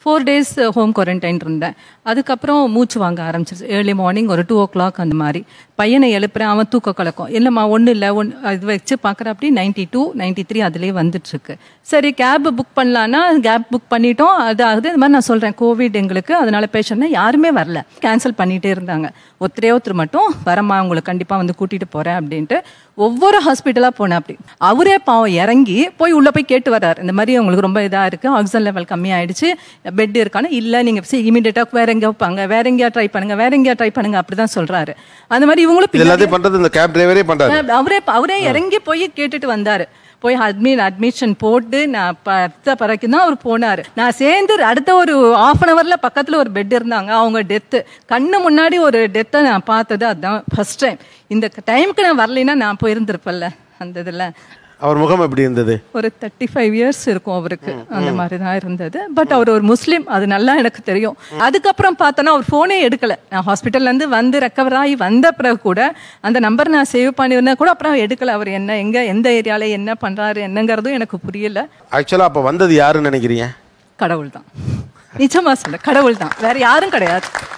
four days home quarantine இருந்தேன் அதுக்கப்புறம் மூச்சு வாங்க ஆரம்பிச்சிருச்சு ஏர்லி மார்னிங் ஒரு டூ ஓ கிளாக் அந்த மாதிரி பையனை எழுப்புறேன் அவன் தூக்க கலக்கம் இல்லைம்மா ஒன்றும் இல்லை ஒன் இது வச்சு பார்க்குற அப்படி நைன்டி டூ நைன்டி த்ரீ அதுலேயே வந்துட்டுருக்கு சரி கேப் புக் பண்ணலான்னா கேப் புக் பண்ணிட்டோம் அது ஆகுது இந்த மாதிரி நான் சொல்கிறேன் கோவிட் எங்களுக்கு அதனால பேஷண்ட்னா யாருமே வரல கேன்சல் பண்ணிகிட்டே இருந்தாங்க ஒருத்தரே ஒருத்தர் மட்டும் வரமா உங்களுக்கு கண்டிப்பாக வந்து கூட்டிகிட்டு போகிறேன் அப்படின்ட்டு ஒவ்வொரு ஹாஸ்பிட்டலாக போனேன் அப்படி அவரே பாவம் இறங்கி போய் உள்ளே போய் கேட்டு வர்றாரு இந்த மாதிரி உங்களுக்கு ரொம்ப இதாக இருக்குது ஆக்சிஜன் லெவல் கம்மியாயிடுச்சு பெட் இருக்கான்னு இல்லை நீங்கள் சி இமீடியட்டாக வேற எங்கேயோ வைப்பாங்க வேற எங்கேயா ட்ரை பண்ணுங்க வேற எங்கேயா ட்ரை பண்ணுங்க அப்படிதான் சொல்றாரு அந்த மாதிரி இவங்களும் இது பின்னாடி- எல்லாத்தையும் பண்றது இந்த கேப் டிரைவரே பண்றாரு அவரே அவரே இறங்கி போய் கேட்டுட்டு வந்தாரு போய் அட்மிட் அட்மிஷன் போட்டு நான் பத்த பிறகு தான் அவர் போனாரு நான் சேர்ந்து அடுத்த ஒரு ஆஃப் அன் ஹவர்ல பக்கத்துல ஒரு பெட் இருந்தாங்க அவங்க டெத்து கண்ணு முன்னாடி ஒரு டெத்தை நான் பார்த்தது அதுதான் ஃபர்ஸ்ட் டைம் இந்த டைமுக்கு நான் வரலைன்னா நான் போயிருந்திருப்பேன்ல அந்த இதுல அவர் முகம் எப்படி இருந்தது ஒரு தேர்ட்டி ஃபைவ் இயர்ஸ் இருக்கும் அவருக்கு அந்த மாதிரி தான் இருந்தது பட் அவர் ஒரு முஸ்லீம் அது நல்லா எனக்கு தெரியும் அதுக்கப்புறம் பார்த்தோன்னா அவர் ஃபோனே எடுக்கல நான் ஹாஸ்பிட்டல்ல இருந்து வந்து ரெக்கவர் ஆகி வந்த பிறகு கூட அந்த நம்பர் நான் சேவ் பண்ணியிருந்தா கூட அப்புறம் எடுக்கல அவர் என்ன எங்க எந்த ஏரியால என்ன பண்றாரு என்னங்கிறதும் எனக்கு புரியல ஆக்சுவலா அப்ப வந்தது யாருன்னு நினைக்கிறீங்க கடவுள் தான் நிஜமா சொல்ல கடவுள் தான் வேற யாரும் கிடையாது